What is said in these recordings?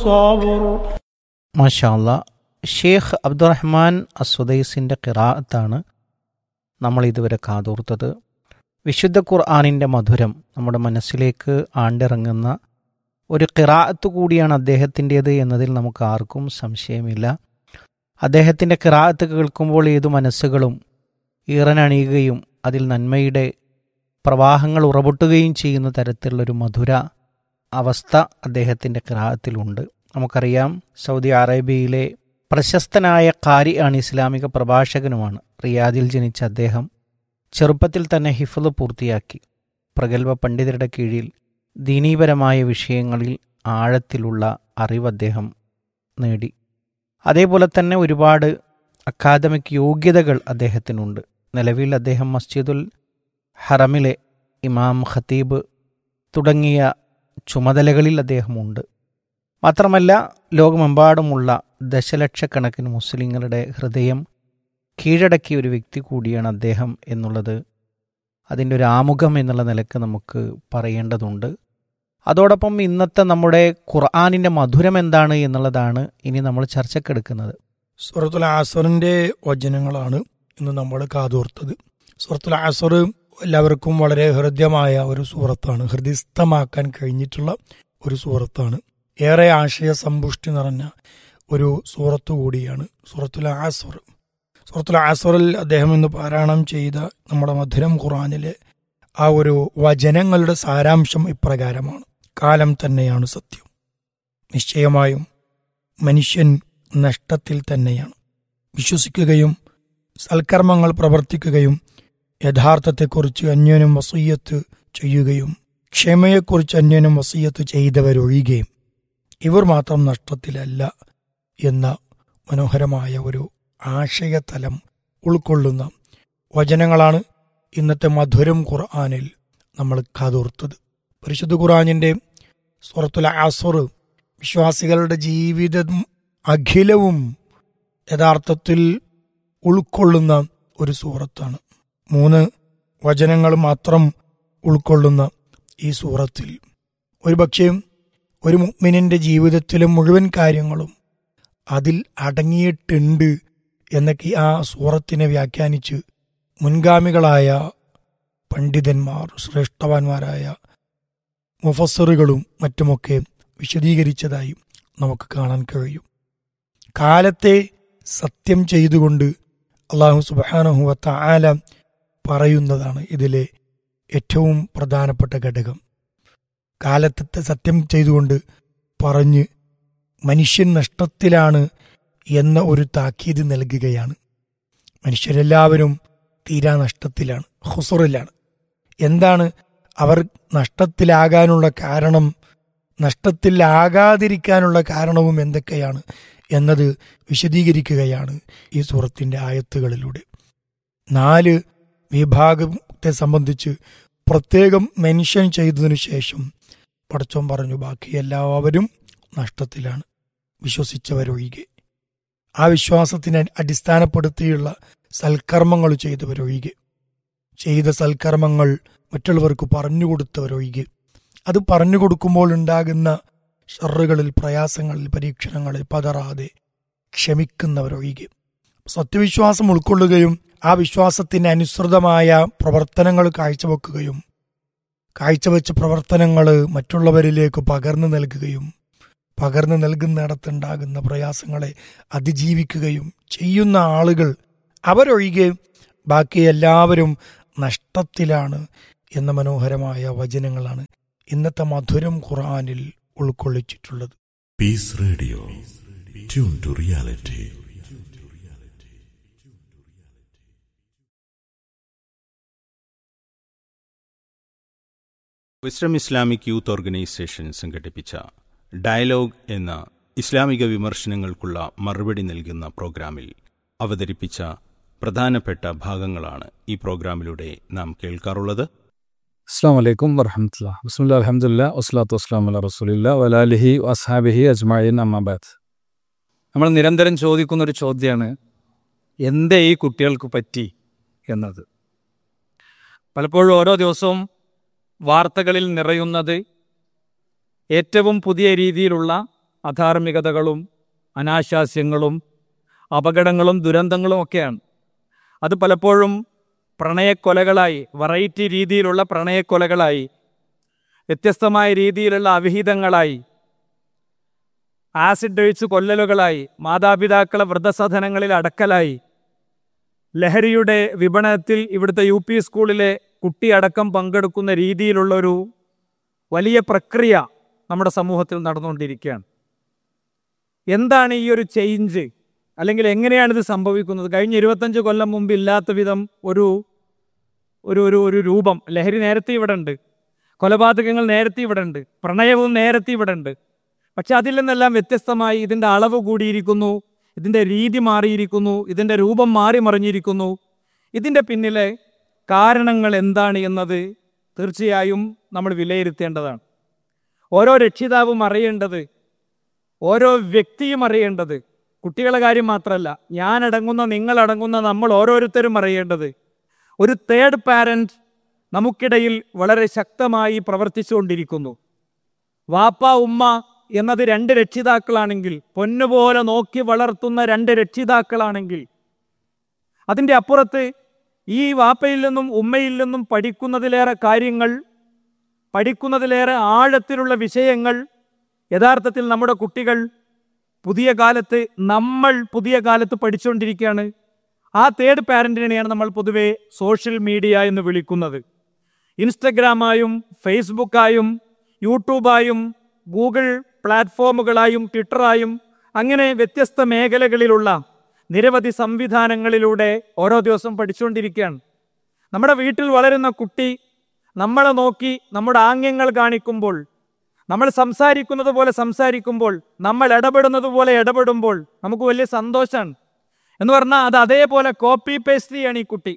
الصبر മാഷാല്ല ഷേഖ് അബ്ദുറഹ്മാൻ അസുദൈസിൻ്റെ കിറാത്താണ് നമ്മൾ ഇതുവരെ കാതോർത്തത് വിശുദ്ധ ഖുർആാനിൻ്റെ മധുരം നമ്മുടെ മനസ്സിലേക്ക് ആണ്ടിറങ്ങുന്ന ഒരു കിറാത്ത് കൂടിയാണ് അദ്ദേഹത്തിൻ്റേത് എന്നതിൽ നമുക്ക് ആർക്കും സംശയമില്ല അദ്ദേഹത്തിൻ്റെ കിറാത്ത് കേൾക്കുമ്പോൾ ഏതു മനസ്സുകളും ഈറനണിയുകയും അതിൽ നന്മയുടെ പ്രവാഹങ്ങൾ ഉറപൊട്ടുകയും ചെയ്യുന്ന തരത്തിലുള്ളൊരു മധുര അവസ്ഥ അദ്ദേഹത്തിൻ്റെ കിറാത്തിലുണ്ട് നമുക്കറിയാം സൗദി അറേബ്യയിലെ പ്രശസ്തനായ കാരി ആണ് ഇസ്ലാമിക പ്രഭാഷകനുമാണ് റിയാദിൽ ജനിച്ച അദ്ദേഹം ചെറുപ്പത്തിൽ തന്നെ ഹിഫ്ള് പൂർത്തിയാക്കി പ്രഗത്ഭ പണ്ഡിതരുടെ കീഴിൽ ദീനീപരമായ വിഷയങ്ങളിൽ ആഴത്തിലുള്ള അറിവ് അദ്ദേഹം നേടി അതേപോലെ തന്നെ ഒരുപാട് അക്കാദമിക് യോഗ്യതകൾ അദ്ദേഹത്തിനുണ്ട് നിലവിൽ അദ്ദേഹം മസ്ജിദുൽ ഹറമിലെ ഇമാം ഖത്തീബ് തുടങ്ങിയ ചുമതലകളിൽ അദ്ദേഹമുണ്ട് മാത്രമല്ല ലോകമെമ്പാടുമുള്ള ദശലക്ഷക്കണക്കിന് മുസ്ലിങ്ങളുടെ ഹൃദയം കീഴടക്കിയ ഒരു വ്യക്തി കൂടിയാണ് അദ്ദേഹം എന്നുള്ളത് അതിൻ്റെ ഒരു ആമുഖം എന്നുള്ള നിലക്ക് നമുക്ക് പറയേണ്ടതുണ്ട് അതോടൊപ്പം ഇന്നത്തെ നമ്മുടെ ഖുർആാനിൻ്റെ മധുരം എന്താണ് എന്നുള്ളതാണ് ഇനി നമ്മൾ ചർച്ചക്കെടുക്കുന്നത് സുഹൃത്തുൽ ആസറിന്റെ വചനങ്ങളാണ് ഇന്ന് നമ്മൾ കാതോർത്തത് സുഹൃത്തുൽ ആസർ എല്ലാവർക്കും വളരെ ഹൃദ്യമായ ഒരു സൂറത്താണ് ഹൃദയസ്ഥമാക്കാൻ കഴിഞ്ഞിട്ടുള്ള ഒരു സൂറത്താണ് ഏറെ ആശയ സമ്പുഷ്ടി നിറഞ്ഞ ഒരു സൂറത്ത് കൂടിയാണ് സൂറത്തുൽ ആസർ സൂറത്തുൽ ആസറിൽ അദ്ദേഹം ഇന്ന് പാരായണം ചെയ്ത നമ്മുടെ മധുരം ഖുറാനിലെ ആ ഒരു വചനങ്ങളുടെ സാരാംശം ഇപ്രകാരമാണ് കാലം തന്നെയാണ് സത്യം നിശ്ചയമായും മനുഷ്യൻ നഷ്ടത്തിൽ തന്നെയാണ് വിശ്വസിക്കുകയും സൽക്കർമ്മങ്ങൾ പ്രവർത്തിക്കുകയും യഥാർത്ഥത്തെക്കുറിച്ച് അന്യോന്യം വസീയത്ത് ചെയ്യുകയും ക്ഷമയെക്കുറിച്ച് അന്യോന്യം വസീയത്ത് ചെയ്തവരൊഴികെയും ഇവർ മാത്രം നഷ്ടത്തിലല്ല എന്ന മനോഹരമായ ഒരു ആശയതലം ഉൾക്കൊള്ളുന്ന വചനങ്ങളാണ് ഇന്നത്തെ മധുരം ഖുർആാനിൽ നമ്മൾ കാതോർത്തത് പരിശുദ്ധ ഖുർആാനിൻ്റെ സുറത്തുൽ ആസുർ വിശ്വാസികളുടെ ജീവിതം അഖിലവും യഥാർത്ഥത്തിൽ ഉൾക്കൊള്ളുന്ന ഒരു സൂറത്താണ് മൂന്ന് വചനങ്ങൾ മാത്രം ഉൾക്കൊള്ളുന്ന ഈ സൂറത്തിൽ ഒരുപക്ഷെ ഒരു മുഗ്മിനിന്റെ ജീവിതത്തിലെ മുഴുവൻ കാര്യങ്ങളും അതിൽ അടങ്ങിയിട്ടുണ്ട് എന്നൊക്കെ ആ സൂറത്തിനെ വ്യാഖ്യാനിച്ച് മുൻഗാമികളായ പണ്ഡിതന്മാർ ശ്രേഷ്ഠവാന്മാരായ മുഫസറുകളും മറ്റുമൊക്കെ വിശദീകരിച്ചതായി നമുക്ക് കാണാൻ കഴിയും കാലത്തെ സത്യം ചെയ്തുകൊണ്ട് അള്ളാഹു സുബാനഹുവത്ത ആല പറയുന്നതാണ് ഇതിലെ ഏറ്റവും പ്രധാനപ്പെട്ട ഘടകം കാലത്തെ സത്യം ചെയ്തുകൊണ്ട് പറഞ്ഞ് മനുഷ്യൻ നഷ്ടത്തിലാണ് എന്ന ഒരു താക്കീത് നൽകുകയാണ് മനുഷ്യരെല്ലാവരും തീരാ നഷ്ടത്തിലാണ് ഹുസറിലാണ് എന്താണ് അവർ നഷ്ടത്തിലാകാനുള്ള കാരണം നഷ്ടത്തിലാകാതിരിക്കാനുള്ള കാരണവും എന്തൊക്കെയാണ് എന്നത് വിശദീകരിക്കുകയാണ് ഈ സൂറത്തിന്റെ ആയത്തുകളിലൂടെ നാല് വിഭാഗത്തെ സംബന്ധിച്ച് പ്രത്യേകം മെൻഷൻ ചെയ്തതിനു ശേഷം പടച്ചോൻ പറഞ്ഞു ബാക്കി എല്ലാവരും നഷ്ടത്തിലാണ് വിശ്വസിച്ചവരൊഴികെ ആ വിശ്വാസത്തിനെ അടിസ്ഥാനപ്പെടുത്തിയുള്ള സൽക്കർമ്മങ്ങൾ ചെയ്തവരൊഴികെ ചെയ്ത സൽക്കർമ്മങ്ങൾ മറ്റുള്ളവർക്ക് പറഞ്ഞുകൊടുത്തവരൊഴികെ അത് പറഞ്ഞു കൊടുക്കുമ്പോൾ ഉണ്ടാകുന്ന ഷറുകളിൽ പ്രയാസങ്ങളിൽ പരീക്ഷണങ്ങളിൽ പതറാതെ ക്ഷമിക്കുന്നവരൊഴികെ സത്യവിശ്വാസം ഉൾക്കൊള്ളുകയും ആ വിശ്വാസത്തിന് അനുസൃതമായ പ്രവർത്തനങ്ങൾ കാഴ്ചവെക്കുകയും കാഴ്ചവെച്ച പ്രവർത്തനങ്ങൾ മറ്റുള്ളവരിലേക്ക് പകർന്നു നൽകുകയും പകർന്നു നൽകുന്നിടത്തുണ്ടാകുന്ന പ്രയാസങ്ങളെ അതിജീവിക്കുകയും ചെയ്യുന്ന ആളുകൾ അവരൊഴികെ ബാക്കി എല്ലാവരും നഷ്ടത്തിലാണ് എന്ന മനോഹരമായ വചനങ്ങളാണ് ഇന്നത്തെ മധുരം ഖുറാനിൽ ഉൾക്കൊള്ളിച്ചിട്ടുള്ളത് Peace Radio. Tune to reality. Wisdom Islamic youth organisation സംഘടിപ്പിച്ച ഡയലോഗ് എന്ന ഇസ്ലാമിക വിമർശനങ്ങൾക്കുള്ള മറുപടി നൽകുന്ന പ്രോഗ്രാമിൽ അവതരിപ്പിച്ച പ്രധാനപ്പെട്ട ഭാഗങ്ങളാണ് ഈ പ്രോഗ്രാമിലൂടെ നാം കേൾക്കാറുള്ളത് അസ്സാം വലൈക്കും വർഹമത്തുള്ള ബിസ്മില്ല അലഹമുല്ല വസ്ലാത്തു വസ്ലാം അല്ല റസൂലില്ല വലാലിഹി വസ്ഹാബിഹി അജ്മായിൻ അമ്മാബാദ് നമ്മൾ നിരന്തരം ചോദിക്കുന്ന ഒരു ചോദ്യമാണ് എന്തേ ഈ കുട്ടികൾക്ക് പറ്റി എന്നത് പലപ്പോഴും ഓരോ ദിവസവും വാർത്തകളിൽ നിറയുന്നത് ഏറ്റവും പുതിയ രീതിയിലുള്ള അധാർമികതകളും അനാശാസ്യങ്ങളും അപകടങ്ങളും ദുരന്തങ്ങളും ഒക്കെയാണ് അത് പലപ്പോഴും പ്രണയക്കൊലകളായി വെറൈറ്റി രീതിയിലുള്ള പ്രണയക്കൊലകളായി വ്യത്യസ്തമായ രീതിയിലുള്ള അവിഹിതങ്ങളായി ആസിഡ് ഒഴിച്ച് കൊല്ലലുകളായി മാതാപിതാക്കളെ വൃദ്ധസദനങ്ങളിൽ അടക്കലായി ലഹരിയുടെ വിപണനത്തിൽ ഇവിടുത്തെ യു പി സ്കൂളിലെ കുട്ടിയടക്കം പങ്കെടുക്കുന്ന രീതിയിലുള്ളൊരു വലിയ പ്രക്രിയ നമ്മുടെ സമൂഹത്തിൽ നടന്നുകൊണ്ടിരിക്കുകയാണ് എന്താണ് ഈ ഒരു ചേഞ്ച് അല്ലെങ്കിൽ എങ്ങനെയാണ് ഇത് സംഭവിക്കുന്നത് കഴിഞ്ഞ ഇരുപത്തഞ്ച് കൊല്ലം മുമ്പ് ഇല്ലാത്ത വിധം ഒരു ഒരു ഒരു ഒരു രൂപം ലഹരി നേരത്തെ ഇവിടെ ഉണ്ട് കൊലപാതകങ്ങൾ നേരത്തെ ഇവിടെ ഉണ്ട് പ്രണയവും നേരത്തെ ഇവിടെ ഉണ്ട് പക്ഷെ അതിൽ നിന്നെല്ലാം വ്യത്യസ്തമായി ഇതിൻ്റെ അളവ് കൂടിയിരിക്കുന്നു ഇതിൻ്റെ രീതി മാറിയിരിക്കുന്നു ഇതിൻ്റെ രൂപം മാറി മറിഞ്ഞിരിക്കുന്നു ഇതിൻ്റെ പിന്നിലെ കാരണങ്ങൾ എന്താണ് എന്നത് തീർച്ചയായും നമ്മൾ വിലയിരുത്തേണ്ടതാണ് ഓരോ രക്ഷിതാവും അറിയേണ്ടത് ഓരോ വ്യക്തിയും അറിയേണ്ടത് കുട്ടികളെ കാര്യം മാത്രമല്ല ഞാനടങ്ങുന്ന നിങ്ങളടങ്ങുന്ന നമ്മൾ ഓരോരുത്തരും അറിയേണ്ടത് ഒരു തേർഡ് പാരന്റ് നമുക്കിടയിൽ വളരെ ശക്തമായി പ്രവർത്തിച്ചുകൊണ്ടിരിക്കുന്നു വാപ്പ ഉമ്മ എന്നത് രണ്ട് രക്ഷിതാക്കളാണെങ്കിൽ പൊന്നുപോലെ നോക്കി വളർത്തുന്ന രണ്ട് രക്ഷിതാക്കളാണെങ്കിൽ അതിൻ്റെ അപ്പുറത്ത് ഈ വാപ്പയിൽ നിന്നും ഉമ്മയിൽ നിന്നും പഠിക്കുന്നതിലേറെ കാര്യങ്ങൾ പഠിക്കുന്നതിലേറെ ആഴത്തിലുള്ള വിഷയങ്ങൾ യഥാർത്ഥത്തിൽ നമ്മുടെ കുട്ടികൾ പുതിയ കാലത്ത് നമ്മൾ പുതിയ കാലത്ത് പഠിച്ചുകൊണ്ടിരിക്കുകയാണ് ആ തേർഡ് പാരന്റിനെയാണ് നമ്മൾ പൊതുവെ സോഷ്യൽ മീഡിയ എന്ന് വിളിക്കുന്നത് ഇൻസ്റ്റഗ്രാമായും ഫേസ്ബുക്കായും യൂട്യൂബായും ഗൂഗിൾ പ്ലാറ്റ്ഫോമുകളായും ട്വിറ്ററായും അങ്ങനെ വ്യത്യസ്ത മേഖലകളിലുള്ള നിരവധി സംവിധാനങ്ങളിലൂടെ ഓരോ ദിവസം പഠിച്ചുകൊണ്ടിരിക്കുകയാണ് നമ്മുടെ വീട്ടിൽ വളരുന്ന കുട്ടി നമ്മളെ നോക്കി നമ്മുടെ ആംഗ്യങ്ങൾ കാണിക്കുമ്പോൾ നമ്മൾ സംസാരിക്കുന്നത് പോലെ സംസാരിക്കുമ്പോൾ നമ്മൾ ഇടപെടുന്നത് പോലെ ഇടപെടുമ്പോൾ നമുക്ക് വലിയ സന്തോഷമാണ് എന്ന് പറഞ്ഞാൽ അത് അതേപോലെ കോപ്പി പേസ്റ്റ് ചെയ്യാണ് ഈ കുട്ടി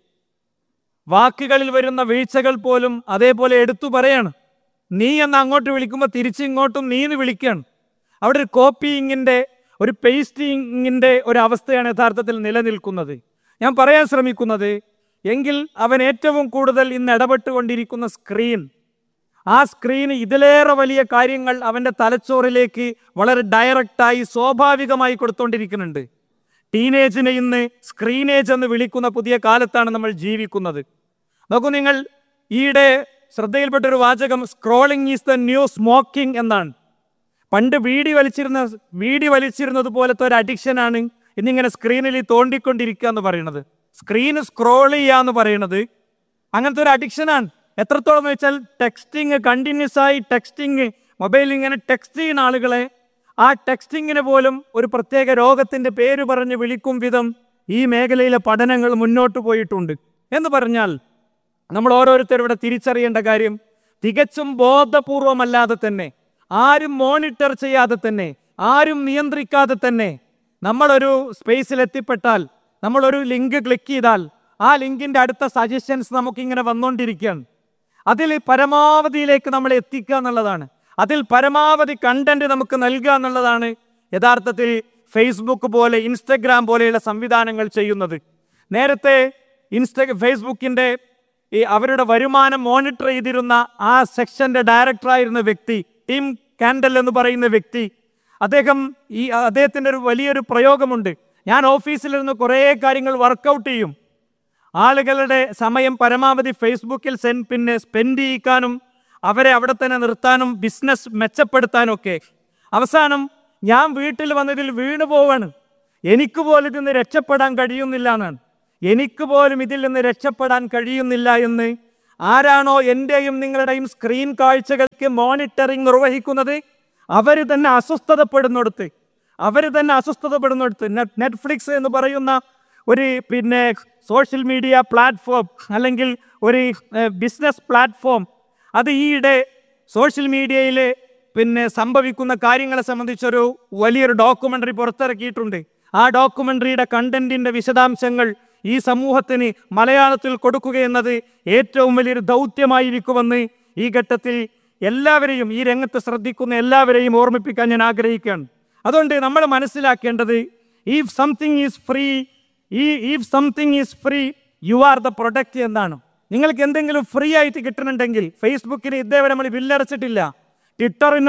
വാക്കുകളിൽ വരുന്ന വീഴ്ചകൾ പോലും അതേപോലെ എടുത്തു പറയാണ് നീ എന്ന് അങ്ങോട്ട് വിളിക്കുമ്പോൾ തിരിച്ചിങ്ങോട്ടും നീ എന്ന് വിളിക്കുകയാണ് അവിടെ ഒരു കോപ്പിയിങ്ങിൻ്റെ ഒരു പേസ്റ്റിങ്ങിൻ്റെ ഒരു അവസ്ഥയാണ് യഥാർത്ഥത്തിൽ നിലനിൽക്കുന്നത് ഞാൻ പറയാൻ ശ്രമിക്കുന്നത് എങ്കിൽ അവൻ ഏറ്റവും കൂടുതൽ ഇന്ന് ഇടപെട്ടുകൊണ്ടിരിക്കുന്ന സ്ക്രീൻ ആ സ്ക്രീന് ഇതിലേറെ വലിയ കാര്യങ്ങൾ അവൻ്റെ തലച്ചോറിലേക്ക് വളരെ ഡയറക്റ്റായി സ്വാഭാവികമായി കൊടുത്തുകൊണ്ടിരിക്കുന്നുണ്ട് ടീനേജിനെ ഇന്ന് സ്ക്രീനേജ് എന്ന് വിളിക്കുന്ന പുതിയ കാലത്താണ് നമ്മൾ ജീവിക്കുന്നത് നോക്കൂ നിങ്ങൾ ഈയിടെ ശ്രദ്ധയിൽപ്പെട്ട ഒരു വാചകം scrolling is the new smoking എന്നാണ് പണ്ട് വീടി വലിച്ചിരുന്ന വീടി വലിച്ചിരുന്നത് പോലത്തെ ഒരു അഡിക്ഷനാണ് ഇന്നിങ്ങനെ സ്ക്രീനിൽ തോണ്ടിക്കൊണ്ടിരിക്കുക എന്ന് പറയുന്നത് സ്ക്രീന് സ്ക്രോൾ ചെയ്യുക എന്ന് പറയുന്നത് അങ്ങനത്തെ ഒരു അഡിക്ഷനാണ് എത്രത്തോളം എന്ന് വെച്ചാൽ ടെക്സ്റ്റിംഗ് കണ്ടിന്യൂസ് ആയി ടെക്സ്റ്റിംഗ് മൊബൈലിൽ ഇങ്ങനെ ടെക്സ്റ്റ് ചെയ്യുന്ന ആളുകളെ ആ ടെക്സ്റ്റിങ്ങിന് പോലും ഒരു പ്രത്യേക രോഗത്തിന്റെ പേര് പറഞ്ഞ് വിളിക്കും വിധം ഈ മേഖലയിലെ പഠനങ്ങൾ മുന്നോട്ട് പോയിട്ടുണ്ട് എന്ന് പറഞ്ഞാൽ നമ്മൾ ഓരോരുത്തരും ഇവിടെ തിരിച്ചറിയേണ്ട കാര്യം തികച്ചും ബോധപൂർവമല്ലാതെ തന്നെ ആരും മോണിറ്റർ ചെയ്യാതെ തന്നെ ആരും നിയന്ത്രിക്കാതെ തന്നെ നമ്മളൊരു സ്പേസിൽ എത്തിപ്പെട്ടാൽ നമ്മളൊരു ലിങ്ക് ക്ലിക്ക് ചെയ്താൽ ആ ലിങ്കിന്റെ അടുത്ത സജഷൻസ് നമുക്കിങ്ങനെ വന്നുകൊണ്ടിരിക്കുകയാണ് അതിൽ പരമാവധിയിലേക്ക് നമ്മൾ എത്തിക്കുക എന്നുള്ളതാണ് അതിൽ പരമാവധി കണ്ടന്റ് നമുക്ക് നൽകുക എന്നുള്ളതാണ് യഥാർത്ഥത്തിൽ ഫേസ്ബുക്ക് പോലെ ഇൻസ്റ്റഗ്രാം പോലെയുള്ള സംവിധാനങ്ങൾ ചെയ്യുന്നത് നേരത്തെ ഇൻസ്റ്റ ഫേസ്ബുക്കിന്റെ ഈ അവരുടെ വരുമാനം മോണിറ്റർ ചെയ്തിരുന്ന ആ സെക്ഷന്റെ ഡയറക്ടറായിരുന്ന വ്യക്തി ടീം കാൻഡൽ എന്ന് പറയുന്ന വ്യക്തി അദ്ദേഹം ഈ അദ്ദേഹത്തിന്റെ ഒരു വലിയൊരു പ്രയോഗമുണ്ട് ഞാൻ ഓഫീസിലിരുന്ന് കുറേ കാര്യങ്ങൾ വർക്കൗട്ട് ചെയ്യും ആളുകളുടെ സമയം പരമാവധി ഫേസ്ബുക്കിൽ സെൻ പിന്നെ സ്പെൻഡ് ചെയ്യിക്കാനും അവരെ അവിടെ തന്നെ നിർത്താനും ബിസിനസ് മെച്ചപ്പെടുത്താനും ഒക്കെ അവസാനം ഞാൻ വീട്ടിൽ വന്നതിൽ വീണു പോവാണ് എനിക്ക് പോലും ഇതിൽ നിന്ന് രക്ഷപ്പെടാൻ കഴിയുന്നില്ല എന്നാണ് എനിക്ക് പോലും ഇതിൽ നിന്ന് രക്ഷപ്പെടാൻ കഴിയുന്നില്ല എന്ന് ആരാണോ എൻ്റെയും നിങ്ങളുടെയും സ്ക്രീൻ കാഴ്ചകൾക്ക് മോണിറ്ററിംഗ് നിർവഹിക്കുന്നത് അവർ തന്നെ അസ്വസ്ഥതപ്പെടുന്നിടത്ത് അവർ തന്നെ അസ്വസ്ഥതപ്പെടുന്നിടത്ത് നെറ്റ് നെറ്റ്ഫ്ലിക്സ് എന്ന് പറയുന്ന ഒരു പിന്നെ സോഷ്യൽ മീഡിയ പ്ലാറ്റ്ഫോം അല്ലെങ്കിൽ ഒരു ബിസിനസ് പ്ലാറ്റ്ഫോം അത് ഈയിടെ സോഷ്യൽ മീഡിയയിൽ പിന്നെ സംഭവിക്കുന്ന കാര്യങ്ങളെ സംബന്ധിച്ചൊരു വലിയൊരു ഡോക്യുമെൻ്ററി പുറത്തിറക്കിയിട്ടുണ്ട് ആ ഡോക്യുമെൻ്ററിയുടെ കണ്ടന്റിൻ്റെ വിശദാംശങ്ങൾ ഈ സമൂഹത്തിന് മലയാളത്തിൽ കൊടുക്കുക എന്നത് ഏറ്റവും വലിയൊരു ദൗത്യമായിരിക്കുമെന്ന് ഈ ഘട്ടത്തിൽ എല്ലാവരെയും ഈ രംഗത്ത് ശ്രദ്ധിക്കുന്ന എല്ലാവരെയും ഓർമ്മിപ്പിക്കാൻ ഞാൻ ആഗ്രഹിക്കുകയാണ് അതുകൊണ്ട് നമ്മൾ മനസ്സിലാക്കേണ്ടത് ഇഫ് സംതിങ് ഈസ് ഫ്രീ ഈ if something is free you are the product എന്നാണ് നിങ്ങൾക്ക് എന്തെങ്കിലും ഫ്രീ ആയിട്ട് കിട്ടുന്നുണ്ടെങ്കിൽ ഫേസ്ബുക്കിന് ഇതേവരെ നമ്മൾ ബില്ലടച്ചിട്ടില്ല ട്വിറ്ററിനോ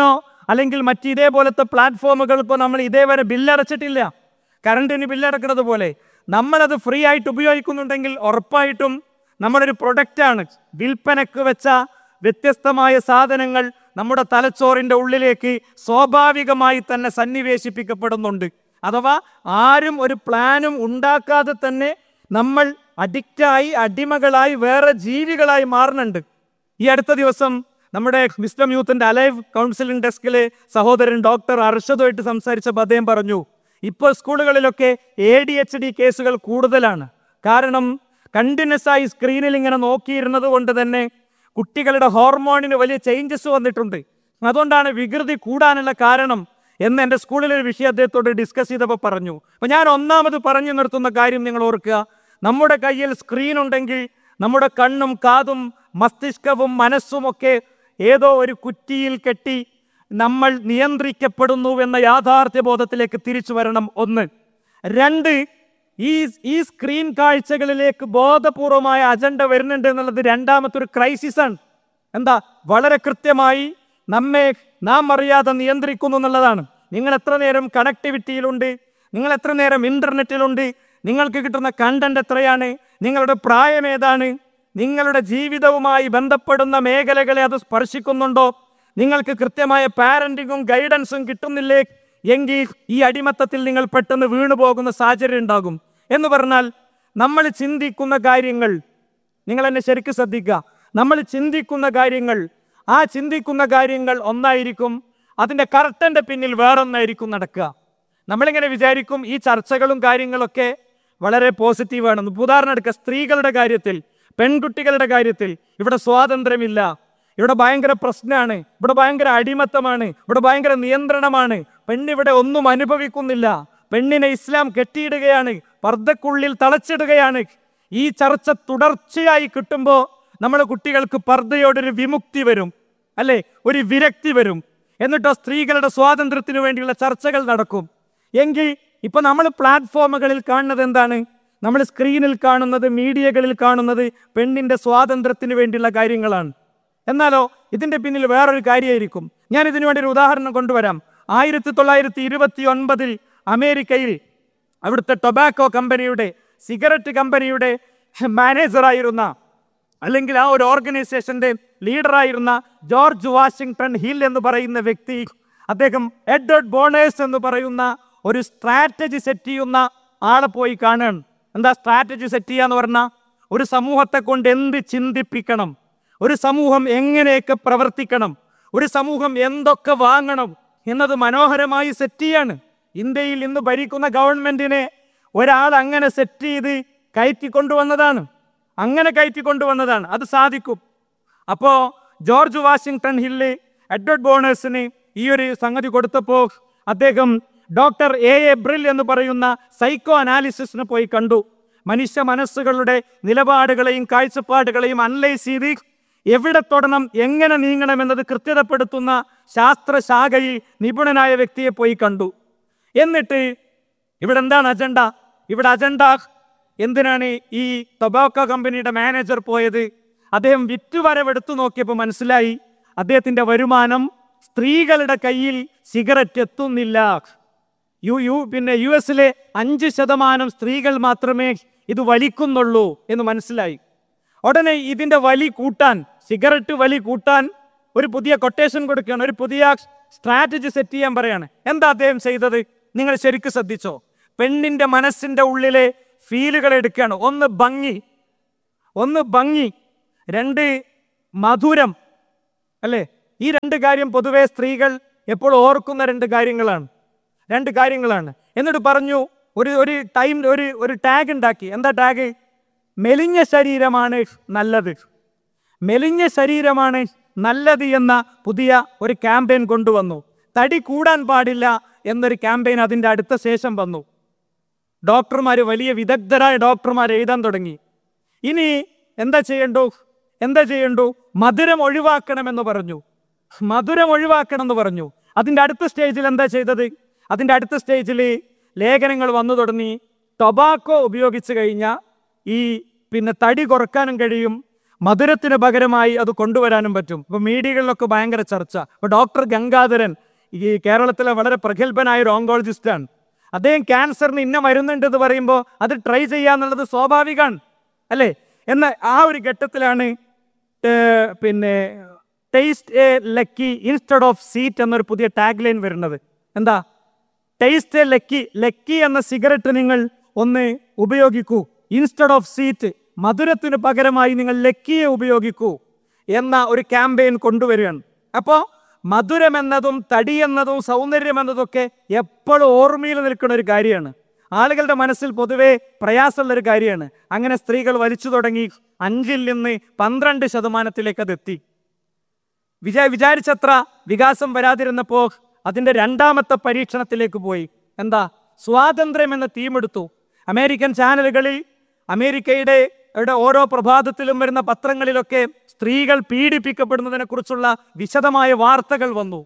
അല്ലെങ്കിൽ മറ്റ് ഇതേപോലത്തെ പ്ലാറ്റ്ഫോമുകൾ ഇപ്പോൾ നമ്മൾ ഇതേവരെ ബില്ലടച്ചിട്ടില്ല കറണ്ടിന് ബില്ലടക്കുന്നത് പോലെ നമ്മളത് ഫ്രീ ആയിട്ട് ഉപയോഗിക്കുന്നുണ്ടെങ്കിൽ ഉറപ്പായിട്ടും നമ്മളൊരു പ്രൊഡക്റ്റാണ് വിൽപ്പനക്ക് വെച്ച വ്യത്യസ്തമായ സാധനങ്ങൾ നമ്മുടെ തലച്ചോറിൻ്റെ ഉള്ളിലേക്ക് സ്വാഭാവികമായി തന്നെ സന്നിവേശിപ്പിക്കപ്പെടുന്നുണ്ട് അഥവാ ആരും ഒരു പ്ലാനും ഉണ്ടാക്കാതെ തന്നെ നമ്മൾ അഡിക്റ്റായി അടിമകളായി വേറെ ജീവികളായി മാറുന്നുണ്ട് ഈ അടുത്ത ദിവസം നമ്മുടെ വിസ്ഡം യൂത്തിന്റെ അലൈവ് കൗൺസിലിംഗ് ഡെസ്കിലെ സഹോദരൻ ഡോക്ടർ അർഷദുമായിട്ട് സംസാരിച്ചപ്പോൾ അദ്ദേഹം പറഞ്ഞു ഇപ്പോൾ സ്കൂളുകളിലൊക്കെ എ ഡി എച്ച് ഡി കേസുകൾ കൂടുതലാണ് കാരണം കണ്ടിന്യൂസ് ആയി സ്ക്രീനിൽ ഇങ്ങനെ നോക്കിയിരുന്നത് കൊണ്ട് തന്നെ കുട്ടികളുടെ ഹോർമോണിന് വലിയ ചേഞ്ചസ് വന്നിട്ടുണ്ട് അതുകൊണ്ടാണ് വികൃതി കൂടാനുള്ള കാരണം എന്ന് എൻ്റെ സ്കൂളിലെ ഒരു വിഷയം അദ്ദേഹത്തോട് ഡിസ്കസ് ചെയ്തപ്പോൾ പറഞ്ഞു അപ്പോൾ ഞാൻ ഒന്നാമത് പറഞ്ഞു നിർത്തുന്ന കാര്യം നിങ്ങൾ ഓർക്കുക നമ്മുടെ കയ്യിൽ സ്ക്രീൻ ഉണ്ടെങ്കിൽ നമ്മുടെ കണ്ണും കാതും മസ്തിഷ്കവും മനസ്സുമൊക്കെ ഏതോ ഒരു കുറ്റിയിൽ കെട്ടി നമ്മൾ നിയന്ത്രിക്കപ്പെടുന്നു എന്ന യാഥാർത്ഥ്യ ബോധത്തിലേക്ക് തിരിച്ചു വരണം ഒന്ന് രണ്ട് ഈ ഈ സ്ക്രീൻ കാഴ്ചകളിലേക്ക് ബോധപൂർവമായ അജണ്ട വരുന്നുണ്ട് എന്നുള്ളത് രണ്ടാമത്തെ ഒരു ക്രൈസിസ് ആണ് എന്താ വളരെ കൃത്യമായി നമ്മെ നാം അറിയാതെ നിയന്ത്രിക്കുന്നു എന്നുള്ളതാണ് നിങ്ങൾ എത്ര നേരം കണക്ടിവിറ്റിയിലുണ്ട് നിങ്ങൾ എത്ര നേരം ഇന്റർനെറ്റിലുണ്ട് നിങ്ങൾക്ക് കിട്ടുന്ന കണ്ടന്റ് എത്രയാണ് നിങ്ങളുടെ പ്രായം ഏതാണ് നിങ്ങളുടെ ജീവിതവുമായി ബന്ധപ്പെടുന്ന മേഖലകളെ അത് സ്പർശിക്കുന്നുണ്ടോ നിങ്ങൾക്ക് കൃത്യമായ പാരന്റിങ്ങും ഗൈഡൻസും കിട്ടുന്നില്ലേ എങ്കിൽ ഈ അടിമത്തത്തിൽ നിങ്ങൾ പെട്ടെന്ന് വീണു പോകുന്ന സാഹചര്യം ഉണ്ടാകും എന്ന് പറഞ്ഞാൽ നമ്മൾ ചിന്തിക്കുന്ന കാര്യങ്ങൾ നിങ്ങൾ എന്നെ ശരിക്കും ശ്രദ്ധിക്കുക നമ്മൾ ചിന്തിക്കുന്ന കാര്യങ്ങൾ ആ ചിന്തിക്കുന്ന കാര്യങ്ങൾ ഒന്നായിരിക്കും അതിൻ്റെ കർട്ടൻ്റെ പിന്നിൽ വേറൊന്നായിരിക്കും നടക്കുക നമ്മളിങ്ങനെ വിചാരിക്കും ഈ ചർച്ചകളും കാര്യങ്ങളൊക്കെ വളരെ പോസിറ്റീവാണെന്ന് ഇപ്പൊ ഉദാഹരണം എടുക്കുക സ്ത്രീകളുടെ കാര്യത്തിൽ പെൺകുട്ടികളുടെ കാര്യത്തിൽ ഇവിടെ സ്വാതന്ത്ര്യമില്ല ഇവിടെ ഭയങ്കര പ്രശ്നമാണ് ഇവിടെ ഭയങ്കര അടിമത്തമാണ് ഇവിടെ ഭയങ്കര നിയന്ത്രണമാണ് പെണ്ണിവിടെ ഒന്നും അനുഭവിക്കുന്നില്ല പെണ്ണിനെ ഇസ്ലാം കെട്ടിയിടുകയാണ് പർദ്ദക്കുള്ളിൽ തളച്ചിടുകയാണ് ഈ ചർച്ച തുടർച്ചയായി കിട്ടുമ്പോൾ നമ്മുടെ കുട്ടികൾക്ക് പർദ്ദയോടൊരു വിമുക്തി വരും അല്ലേ ഒരു വിരക്തി വരും എന്നിട്ടോ സ്ത്രീകളുടെ സ്വാതന്ത്ര്യത്തിനു വേണ്ടിയുള്ള ചർച്ചകൾ നടക്കും എങ്കിൽ ഇപ്പൊ നമ്മൾ പ്ലാറ്റ്ഫോമുകളിൽ കാണുന്നത് എന്താണ് നമ്മൾ സ്ക്രീനിൽ കാണുന്നത് മീഡിയകളിൽ കാണുന്നത് പെണ്ണിന്റെ സ്വാതന്ത്ര്യത്തിന് വേണ്ടിയുള്ള കാര്യങ്ങളാണ് എന്നാലോ ഇതിന്റെ പിന്നിൽ വേറൊരു കാര്യമായിരിക്കും ഞാൻ ഇതിനു വേണ്ടി ഒരു ഉദാഹരണം കൊണ്ടുവരാം ആയിരത്തി തൊള്ളായിരത്തി ഇരുപത്തി ഒൻപതിൽ അമേരിക്കയിൽ അവിടുത്തെ ടൊബാക്കോ കമ്പനിയുടെ സിഗരറ്റ് കമ്പനിയുടെ മാനേജറായിരുന്ന അല്ലെങ്കിൽ ആ ഒരു ഓർഗനൈസേഷന്റെ ലീഡറായിരുന്ന ജോർജ് വാഷിംഗ്ടൺ ഹിൽ എന്ന് പറയുന്ന വ്യക്തി അദ്ദേഹം എഡ്വേർഡ് ബോണേഴ്സ് എന്ന് പറയുന്ന ഒരു സ്ട്രാറ്റജി സെറ്റ് ചെയ്യുന്ന ആളെ പോയി കാണുകയാണ് എന്താ സ്ട്രാറ്റജി സെറ്റ് ചെയ്യുക എന്ന് പറഞ്ഞാൽ ഒരു സമൂഹത്തെ കൊണ്ട് എന്ത് ചിന്തിപ്പിക്കണം ഒരു സമൂഹം എങ്ങനെയൊക്കെ പ്രവർത്തിക്കണം ഒരു സമൂഹം എന്തൊക്കെ വാങ്ങണം എന്നത് മനോഹരമായി സെറ്റ് ചെയ്യാണ് ഇന്ത്യയിൽ ഇന്ന് ഭരിക്കുന്ന ഗവൺമെന്റിനെ ഒരാൾ അങ്ങനെ സെറ്റ് ചെയ്ത് കയറ്റി കൊണ്ടുവന്നതാണ് അങ്ങനെ കയറ്റി കൊണ്ടുവന്നതാണ് അത് സാധിക്കും അപ്പോ ജോർജ് വാഷിംഗ്ടൺ ഹില്ല് എഡ്വേർഡ് ബോണേഴ്സിന് ഈ ഒരു സംഗതി കൊടുത്തപ്പോൾ അദ്ദേഹം ഡോക്ടർ എ എ ബ്രിൽ എന്ന് പറയുന്ന സൈക്കോ അനാലിസിസിന് പോയി കണ്ടു മനുഷ്യ മനസ്സുകളുടെ നിലപാടുകളെയും കാഴ്ചപ്പാടുകളെയും അനലൈസ് ചെയ്ത് എവിടെ തൊടണം എങ്ങനെ നീങ്ങണം എന്നത് കൃത്യതപ്പെടുത്തുന്ന ശാസ്ത്രശാഖയിൽ നിപുണനായ വ്യക്തിയെ പോയി കണ്ടു എന്നിട്ട് ഇവിടെ എന്താണ് അജണ്ട ഇവിടെ അജണ്ട എന്തിനാണ് ഈ ടൊബാക്കോ കമ്പനിയുടെ മാനേജർ പോയത് അദ്ദേഹം വിറ്റുവരവെടുത്തു നോക്കിയപ്പോൾ മനസ്സിലായി അദ്ദേഹത്തിന്റെ വരുമാനം സ്ത്രീകളുടെ കയ്യിൽ സിഗരറ്റ് എത്തുന്നില്ല യു യു പിന്നെ യു എസിലെ അഞ്ച് ശതമാനം സ്ത്രീകൾ മാത്രമേ ഇത് വലിക്കുന്നുള്ളൂ എന്ന് മനസ്സിലായി ഉടനെ ഇതിന്റെ വലി കൂട്ടാൻ സിഗരറ്റ് വലി കൂട്ടാൻ ഒരു പുതിയ കൊട്ടേഷൻ കൊടുക്കുകയാണ് ഒരു പുതിയ സ്ട്രാറ്റജി സെറ്റ് ചെയ്യാൻ പറയാണ് എന്താ അദ്ദേഹം ചെയ്തത് നിങ്ങൾ ശരിക്കും ശ്രദ്ധിച്ചോ പെണ്ണിന്റെ മനസ്സിന്റെ ഉള്ളിലെ ഫീലുകൾ എടുക്കുകയാണ് ഒന്ന് ഭംഗി ഒന്ന് ഭംഗി രണ്ട് മധുരം അല്ലേ ഈ രണ്ട് കാര്യം പൊതുവെ സ്ത്രീകൾ എപ്പോൾ ഓർക്കുന്ന രണ്ട് കാര്യങ്ങളാണ് രണ്ട് കാര്യങ്ങളാണ് എന്നിട്ട് പറഞ്ഞു ഒരു ഒരു ടൈം ഒരു ഒരു ടാഗ് ഉണ്ടാക്കി എന്താ ടാഗ് മെലിഞ്ഞ ശരീരമാണ് നല്ലത് മെലിഞ്ഞ ശരീരമാണ് നല്ലത് എന്ന പുതിയ ഒരു ക്യാമ്പയിൻ കൊണ്ടുവന്നു തടി കൂടാൻ പാടില്ല എന്നൊരു ക്യാമ്പയിൻ അതിൻ്റെ അടുത്ത ശേഷം വന്നു ഡോക്ടർമാർ വലിയ വിദഗ്ധരായ ഡോക്ടർമാർ എഴുതാൻ തുടങ്ങി ഇനി എന്താ ചെയ്യണ്ടു എന്താ ചെയ്യണ്ടു മധുരം ഒഴിവാക്കണമെന്ന് പറഞ്ഞു മധുരം ഒഴിവാക്കണം എന്ന് പറഞ്ഞു അതിൻ്റെ അടുത്ത സ്റ്റേജിൽ എന്താ ചെയ്തത് അതിൻ്റെ അടുത്ത സ്റ്റേജിൽ ലേഖനങ്ങൾ വന്നു തുടങ്ങി ടൊബാക്കോ ഉപയോഗിച്ച് കഴിഞ്ഞാൽ ഈ പിന്നെ തടി കുറക്കാനും കഴിയും മധുരത്തിന് പകരമായി അത് കൊണ്ടുവരാനും പറ്റും ഇപ്പൊ മീഡിയകളിലൊക്കെ ഭയങ്കര ചർച്ച ഇപ്പൊ ഡോക്ടർ ഗംഗാധരൻ ഈ കേരളത്തിലെ വളരെ പ്രഗത്ഭനായ ഒരു ഓങ്കോളജിസ്റ്റാണ് അദ്ദേഹം ക്യാൻസറിന് ഇന്ന മരുന്നുണ്ട് എന്ന് പറയുമ്പോൾ അത് ട്രൈ ചെയ്യാന്നുള്ളത് സ്വാഭാവികമാണ് അല്ലേ എന്നാൽ ആ ഒരു ഘട്ടത്തിലാണ് ഏർ, പിന്നെ taste a Lucky instead of sweet എന്നൊരു പുതിയ ടാഗ് ലൈൻ വരുന്നത് എന്താ ടേസ്റ്റ് എ ലക്കി ലക്കി എന്ന സിഗരറ്റ് നിങ്ങൾ ഒന്ന് ഉപയോഗിക്കൂ ഇൻസ്റ്റഡ് ഓഫ് സീറ്റ് മധുരത്തിന് പകരമായി നിങ്ങൾ ലക്കിയെ ഉപയോഗിക്കൂ എന്ന ഒരു ക്യാമ്പയിൻ കൊണ്ടുവരികയാണ് അപ്പോൾ മധുരം എന്നതും തടി എന്നതും സൗന്ദര്യം എന്നതൊക്കെ എപ്പോഴും ഓർമ്മയിൽ നിൽക്കുന്ന ഒരു കാര്യമാണ് ആളുകളുടെ മനസ്സിൽ പൊതുവെ പ്രയാസമുള്ള ഒരു കാര്യമാണ് അങ്ങനെ സ്ത്രീകൾ വലിച്ചു തുടങ്ങി അഞ്ചിൽ നിന്ന് പന്ത്രണ്ട് ശതമാനത്തിലേക്ക് അത് എത്തി വിചാ വിചാരിച്ചത്ര വികാസം വരാതിരുന്നപ്പോൾ അതിൻ്റെ രണ്ടാമത്തെ പരീക്ഷണത്തിലേക്ക് പോയി എന്താ സ്വാതന്ത്ര്യം എന്ന തീമെടുത്തു അമേരിക്കൻ ചാനലുകളിൽ അമേരിക്കയുടെ യുടെ ഓരോ പ്രഭാതത്തിലും വരുന്ന പത്രങ്ങളിലൊക്കെ സ്ത്രീകൾ പീഡിപ്പിക്കപ്പെടുന്നതിനെ കുറിച്ചുള്ള വിശദമായ വാർത്തകൾ വന്നു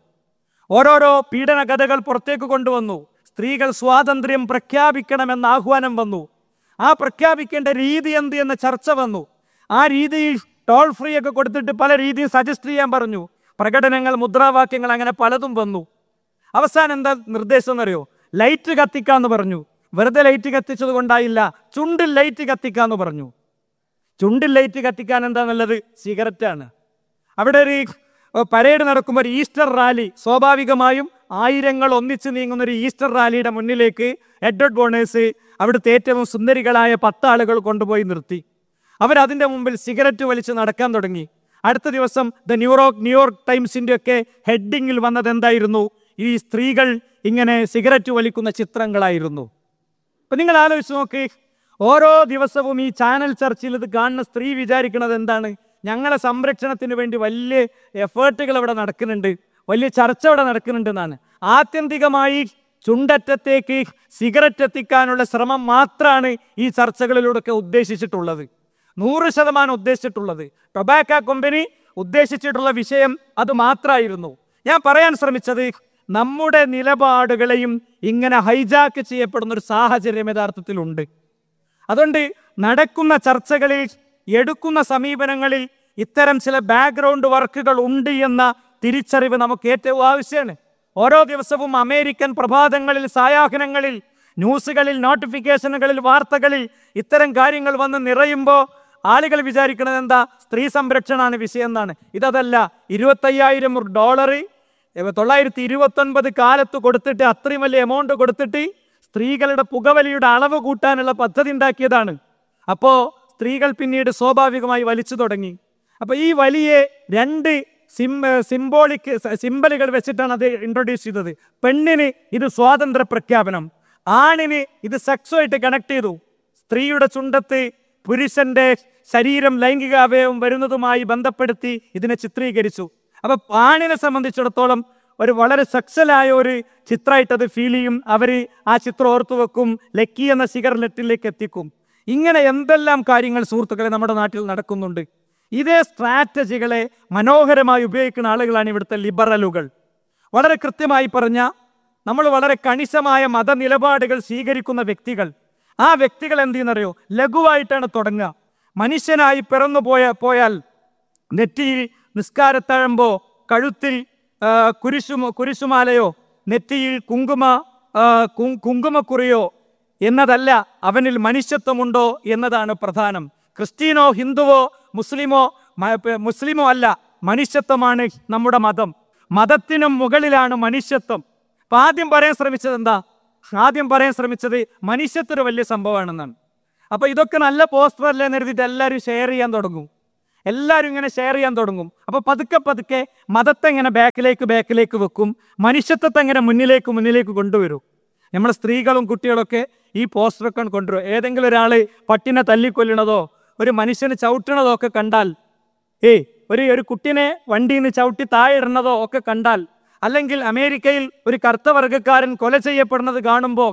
ഓരോരോ പീഡന കഥകൾ പുറത്തേക്ക് കൊണ്ടുവന്നു സ്ത്രീകൾ സ്വാതന്ത്ര്യം പ്രഖ്യാപിക്കണമെന്ന ആഹ്വാനം വന്നു ആ പ്രഖ്യാപിക്കേണ്ട രീതി എന്ത് എന്ന ചർച്ച വന്നു ആ രീതിയിൽ ടോൾ ഫ്രീ ഒക്കെ കൊടുത്തിട്ട് പല രീതിയും സജസ്റ്റ് ചെയ്യാൻ പറഞ്ഞു പ്രകടനങ്ങൾ മുദ്രാവാക്യങ്ങൾ അങ്ങനെ പലതും വന്നു അവസാനം എന്താ നിർദ്ദേശം എന്നറിയോ ലൈറ്റ് കത്തിക്കാന്ന് പറഞ്ഞു വെറുതെ ലൈറ്റ് കത്തിച്ചത് കൊണ്ടായില്ല ചുണ്ടിൽ ലൈറ്റ് കത്തിക്കാന്ന് പറഞ്ഞു ചുണ്ടിൽ ലൈറ്റ് കത്തിക്കാൻ എന്താ നല്ലത് സിഗരറ്റാണ് അവിടെ ഒരു ഏർ, പരേഡ് നടക്കുമ്പോൾ ഒരു ഈസ്റ്റർ റാലി സ്വാഭാവികമായും ആയിരങ്ങൾ ഒന്നിച്ച് നീങ്ങുന്ന ഒരു ഈസ്റ്റർ റാലിയുടെ മുന്നിലേക്ക് എഡ്വേർഡ് ബോണേഴ്സ് അവിടുത്തെ ഏറ്റവും സുന്ദരികളായ പത്ത് ആളുകൾ കൊണ്ടുപോയി നിർത്തി അവരതിൻ്റെ മുമ്പിൽ സിഗരറ്റ് വലിച്ച് നടക്കാൻ തുടങ്ങി അടുത്ത ദിവസം ദ ന്യൂയോർക്ക് ന്യൂയോർക്ക് ടൈംസിൻ്റെ ഒക്കെ ഹെഡിങ്ങിൽ വന്നത് എന്തായിരുന്നു ഈ സ്ത്രീകൾ ഇങ്ങനെ സിഗരറ്റ് വലിക്കുന്ന ചിത്രങ്ങളായിരുന്നു അപ്പൊ നിങ്ങൾ ആലോചിച്ച് നോക്ക് ഓരോ ദിവസവും ഈ ചാനൽ ചർച്ചയിൽ ഇത് കാണുന്ന സ്ത്രീ വിചാരിക്കുന്നത് എന്താണ് ഞങ്ങളെ സംരക്ഷണത്തിന് വേണ്ടി വലിയ എഫേർട്ടുകൾ ഇവിടെ നടക്കുന്നുണ്ട് വലിയ ചർച്ച ഇവിടെ നടക്കുന്നുണ്ട് എന്നാണ് ആത്യന്തികമായി ചുണ്ടറ്റത്തേക്ക് സിഗരറ്റ് എത്തിക്കാനുള്ള ശ്രമം മാത്രമാണ് ഈ ചർച്ചകളിലൂടെ ഉദ്ദേശിച്ചിട്ടുള്ളത് നൂറ് ശതമാനം ഉദ്ദേശിച്ചിട്ടുള്ളത് ടൊബാക്ക കമ്പനി ഉദ്ദേശിച്ചിട്ടുള്ള വിഷയം അത് മാത്രമായിരുന്നു ഞാൻ പറയാൻ ശ്രമിച്ചത് നമ്മുടെ നിലപാടുകളെയും ഇങ്ങനെ ഹൈജാക്ക് ചെയ്യപ്പെടുന്ന ഒരു സാഹചര്യം യഥാർത്ഥത്തിലുണ്ട് അതുകൊണ്ട് നടക്കുന്ന ചർച്ചകളിൽ എടുക്കുന്ന സമീപനങ്ങളിൽ ഇത്തരം ചില ബാക്ക്ഗ്രൗണ്ട് വർക്കുകൾ ഉണ്ട് എന്ന തിരിച്ചറിവ് നമുക്ക് ഏറ്റവും ആവശ്യമാണ് ഓരോ ദിവസവും അമേരിക്കൻ പ്രഭാതങ്ങളിൽ സായാഹ്നങ്ങളിൽ ന്യൂസുകളിൽ നോട്ടിഫിക്കേഷനുകളിൽ വാർത്തകളിൽ ഇത്തരം കാര്യങ്ങൾ വന്ന് നിറയുമ്പോൾ ആളുകൾ വിചാരിക്കുന്നത് എന്താ സ്ത്രീ സംരക്ഷണമാണ് വിഷയം എന്നാണ് ഇതല്ല ഇരുപത്തയ്യായിരം ഡോളർ തൊള്ളായിരത്തി ഇരുപത്തൊൻപത് കാലത്ത് കൊടുത്തിട്ട് അത്രയും വലിയ എമൗണ്ട് കൊടുത്തിട്ട് സ്ത്രീകളുടെ പുകവലിയുടെ അളവ് കൂട്ടാനുള്ള പദ്ധതി ഉണ്ടാക്കിയതാണ് അപ്പോൾ സ്ത്രീകൾ പിന്നീട് സ്വാഭാവികമായി വലിച്ചു തുടങ്ങി അപ്പോൾ ഈ വലിയ രണ്ട് സിം സിംബോളിക് സിമ്പലുകൾ വെച്ചിട്ടാണ് അത് ഇൻട്രൊഡ്യൂസ് ചെയ്തത് പെണ്ണിന് ഇത് സ്വാതന്ത്ര്യ പ്രഖ്യാപനം ആണിന് ഇത് സെക്സുമായിട്ട് കണക്ട് ചെയ്തു സ്ത്രീയുടെ ചുണ്ടത്ത് പുരുഷന്റെ ശരീരം ലൈംഗിക അവയവം വരുന്നതുമായി ബന്ധപ്പെടുത്തി ഇതിനെ ചിത്രീകരിച്ചു അപ്പൊ ആണിനെ സംബന്ധിച്ചിടത്തോളം ഒരു വളരെ സക്സലായ ഒരു ചിത്രമായിട്ട് അത് ഫീൽ ചെയ്യും അവർ ആ ചിത്രം ഓർത്തു വെക്കും ലക്കി എന്ന സിഗരറ്റിലേക്ക് എത്തിക്കും ഇങ്ങനെ എന്തെല്ലാം കാര്യങ്ങൾ സുഹൃത്തുക്കളെ നമ്മുടെ നാട്ടിൽ നടക്കുന്നുണ്ട് ഇതേ സ്ട്രാറ്റജികളെ മനോഹരമായി ഉപയോഗിക്കുന്ന ആളുകളാണ് ഇവിടുത്തെ ലിബറലുകൾ വളരെ കൃത്യമായി പറഞ്ഞ നമ്മൾ വളരെ കണിശമായ മതനിലപാടുകൾ സ്വീകരിക്കുന്ന വ്യക്തികൾ ആ വ്യക്തികൾ എന്ത് ചെയ്യുന്നറിയോ ലഘുവായിട്ടാണ് തുടങ്ങുക മനുഷ്യനായി പിറന്നു പോയ പോയാൽ നെറ്റിയിൽ നിസ്കാരത്തഴമ്പോ കഴുത്തിൽ ആ, കുരിശുമ കുരിശുമാലയോ നെറ്റിയിൽ കുങ്കുമ ആ, കു- കുങ്കുമക്കുറിയോ എന്നതല്ല അവനിൽ മനുഷ്യത്വമുണ്ടോ എന്നതാണ് പ്രധാനം ക്രിസ്ത്യനോ ഹിന്ദുവോ മുസ്ലിമോ മ- പ- മുസ്ലിമോ അല്ല മനുഷ്യത്വമാണ് നമ്മുടെ മതം മതത്തിനും മുകളിലാണ് മനുഷ്യത്വം അപ്പൊ ആദ്യം പറയാൻ ശ്രമിച്ചത് എന്താ ആദ്യം പറയാൻ ശ്രമിച്ചത് മനുഷ്യത്വം ഒരു വലിയ സംഭവമാണെന്നാണ് അപ്പൊ ഇതൊക്കെ നല്ല പോസ്റ്റർ അല്ലേ എന്ന് കരുതിയിട്ട് എല്ലാവരും ഷെയർ ചെയ്യാൻ തുടങ്ങും എല്ലാവരും ഇങ്ങനെ ഷെയർ ചെയ്യാൻ തുടങ്ങും അപ്പൊ പതുക്കെ പതുക്കെ മതത്തെ ഇങ്ങനെ ബാക്കിലേക്ക് ബാക്കിലേക്ക് വെക്കും മനുഷ്യത്വത്തെ ഇങ്ങനെ മുന്നിലേക്ക് മുന്നിലേക്ക് കൊണ്ടുവരും നമ്മളെ സ്ത്രീകളും കുട്ടികളൊക്കെ ഈ പോസ്റ്ററൊക്കെ കൊണ്ടുവരും ഏതെങ്കിലും ഒരാൾ പട്ടിനെ തല്ലിക്കൊല്ലണതോ ഒരു മനുഷ്യനെ ചവിട്ടണതോ ഒക്കെ കണ്ടാൽ ഏയ് ഒരു ഒരു കുട്ടിനെ വണ്ടിയിൽ നിന്ന് ചവിട്ടി താഴെ ഇടുന്നതോ ഒക്കെ കണ്ടാൽ അല്ലെങ്കിൽ അമേരിക്കയിൽ ഒരു കറുത്തവർഗക്കാരൻ കൊല ചെയ്യപ്പെടുന്നത് കാണുമ്പോൾ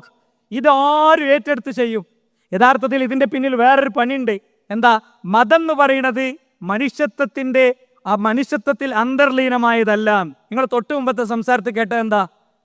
ഇതാരും ഏറ്റെടുത്ത് ചെയ്യും യഥാർത്ഥത്തിൽ ഇതിന്റെ പിന്നിൽ വേറൊരു പണിയുണ്ട് എന്താ മതം എന്ന് പറയുന്നത് മനുഷ്യത്വത്തിന്റെ ആ മനുഷ്യത്വത്തിൽ അന്തർലീനമായതല്ല നിങ്ങൾ തൊട്ടു മുമ്പത്തെ സംസാരത്തിൽ കേട്ടത് എന്താ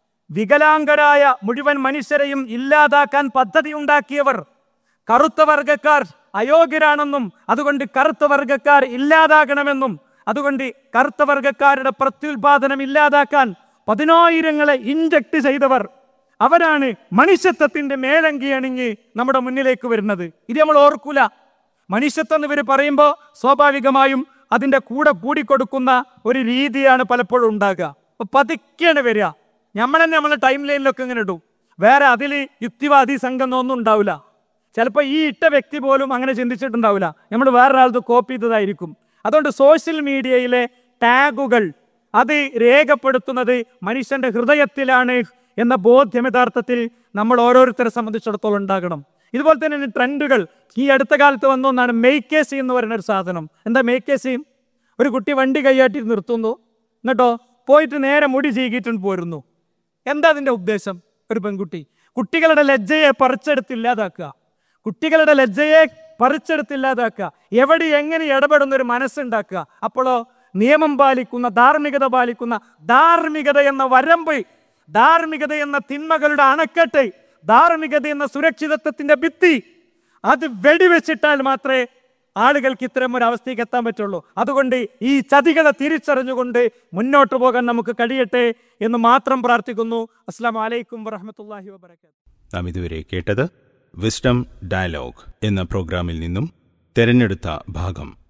വികലാംഗരായ മുഴുവൻ മനുഷ്യരെയും ഇല്ലാതാക്കാൻ പദ്ധതി ഉണ്ടാക്കിയവർ കറുത്ത വർഗക്കാർ അയോഗ്യരാണെന്നും അതുകൊണ്ട് കറുത്ത വർഗക്കാർ ഇല്ലാതാകണമെന്നും അതുകൊണ്ട് കറുത്ത വർഗക്കാരുടെ പ്രത്യുൽപാദനം ഇല്ലാതാക്കാൻ പതിനായിരങ്ങളെ ഇഞ്ചക്ട് ചെയ്തവർ അവരാണ് മനുഷ്യത്വത്തിന്റെ മേലങ്കി അണിഞ്ഞ് നമ്മുടെ മുന്നിലേക്ക് വരുന്നത് ഇത് നമ്മൾ ഓർക്കൂല മനുഷ്യത്വം എന്ന് ഇവർ പറയുമ്പോൾ സ്വാഭാവികമായും അതിന്റെ കൂടെ കൂടിക്കൊടുക്കുന്ന ഒരു രീതിയാണ് പലപ്പോഴും ഉണ്ടാകുക അപ്പൊ പതുക്കെയാണ് വരിക നമ്മൾ തന്നെ നമ്മളെ ടൈം ലൈനിലൊക്കെ ഇങ്ങനെ ഇടും വേറെ അതിൽ യുക്തിവാദി സംഘം ഒന്നും ഉണ്ടാവില്ല ചിലപ്പോൾ ഈ ഇട്ട വ്യക്തി പോലും അങ്ങനെ ചിന്തിച്ചിട്ടുണ്ടാവില്ല നമ്മൾ വേറൊരാൾക്ക് കോപ്പി ചെയ്തതായിരിക്കും അതുകൊണ്ട് സോഷ്യൽ മീഡിയയിലെ ടാഗുകൾ അത് രേഖപ്പെടുത്തുന്നത് മനുഷ്യന്റെ ഹൃദയത്തിലാണ് എന്ന ബോധ്യം യഥാർത്ഥത്തിൽ നമ്മൾ ഓരോരുത്തരെ സംബന്ധിച്ചിടത്തോളം ഉണ്ടാകണം ഇതുപോലെ തന്നെ ട്രെൻഡുകൾ ഈ അടുത്ത കാലത്ത് വന്ന ഒന്നാണ് മെയ്ക്കേസി എന്ന് പറയുന്ന ഒരു സാധനം എന്താ മെയ്ക്കേസി ഒരു കുട്ടി വണ്ടി കൈയാട്ടി നിർത്തുന്നു എന്നിട്ടോ പോയിട്ട് നേരെ മുടി ചീകിയിട്ടുണ്ട് പോരുന്നു എന്താ അതിന്റെ ഉദ്ദേശം ഒരു പെൺകുട്ടി കുട്ടികളുടെ ലജ്ജയെ പറിച്ചെടുത്തില്ലാതാക്കുക കുട്ടികളുടെ ലജ്ജയെ പറിച്ചെടുത്തില്ലാതാക്കുക എവിടെ എങ്ങനെ ഇടപെടുന്ന ഒരു മനസ്സുണ്ടാക്കുക അപ്പോഴോ നിയമം പാലിക്കുന്ന ധാർമ്മികത പാലിക്കുന്ന ധാർമ്മികത എന്ന വരമ്പ് ധാർമ്മികത എന്ന തിന്മകളുടെ അണക്കെട്ട് ധാർമ്മികത എന്ന സുരക്ഷിതത്വത്തിന്റെ ഭിത്തി അത് വെടിവെച്ചിട്ടാൽ മാത്രമേ ആളുകൾക്ക് ഇത്തരം ഒരു അവസ്ഥയ്ക്ക് എത്താൻ പറ്റുള്ളൂ അതുകൊണ്ട് ഈ ചതികളെ തിരിച്ചറിഞ്ഞുകൊണ്ട് മുന്നോട്ട് പോകാൻ നമുക്ക് കഴിയട്ടെ എന്ന് മാത്രം പ്രാർത്ഥിക്കുന്നു അസ്സാം വലൈക്കും വറഹമത്തല്ലാഹി വാബർക്കാത്തു നാം ഇതുവരെ കേട്ടത് വിസ്ഡം ഡയലോഗ് എന്ന പ്രോഗ്രാമിൽ നിന്നും തെരഞ്ഞെടുത്ത ഭാഗം